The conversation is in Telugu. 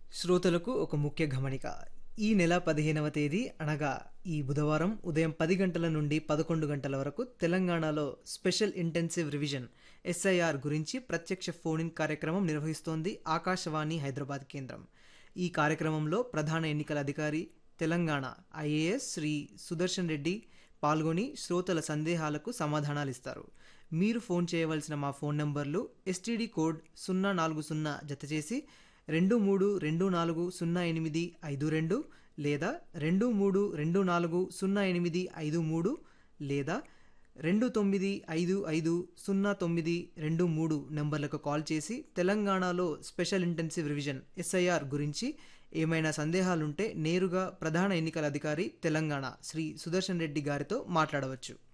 శ్రోతలకు ఒక ముఖ్య గమనిక ఈ నెల పదిహేనవ తేదీ అనగా ఈ బుధవారం ఉదయం పది గంటల నుండి పదకొండు గంటల వరకు తెలంగాణలో స్పెషల్ ఇంటెన్సివ్ రివిజన్ ఎస్ఐఆర్ గురించి ప్రత్యక్ష ఫోన్ ఇన్ కార్యక్రమం నిర్వహిస్తోంది ఆకాశవాణి హైదరాబాద్ కేంద్రం ఈ కార్యక్రమంలో ప్రధాన ఎన్నికల అధికారి తెలంగాణ ఐఏఎస్ శ్రీ సుదర్శన్ రెడ్డి పాల్గొని శ్రోతల సందేహాలకు సమాధానాలు ఇస్తారు మీరు ఫోన్ చేయవలసిన మా ఫోన్ నంబర్లు ఎస్టీడీ కోడ్ సున్నా నాలుగు సున్నా జతచేసి రెండు మూడు రెండు నాలుగు సున్నా ఎనిమిది ఐదు రెండు లేదా రెండు మూడు రెండు నాలుగు సున్నా ఎనిమిది ఐదు మూడు లేదా రెండు తొమ్మిది ఐదు ఐదు సున్నా తొమ్మిది రెండు మూడు నెంబర్లకు కాల్ చేసి తెలంగాణలో స్పెషల్ ఇంటెన్సివ్ రివిజన్ ఎస్ఐఆర్ గురించి ఏమైనా సందేహాలుంటే నేరుగా ప్రధాన ఎన్నికల అధికారి తెలంగాణ శ్రీ సుదర్శన్ రెడ్డి గారితో మాట్లాడవచ్చు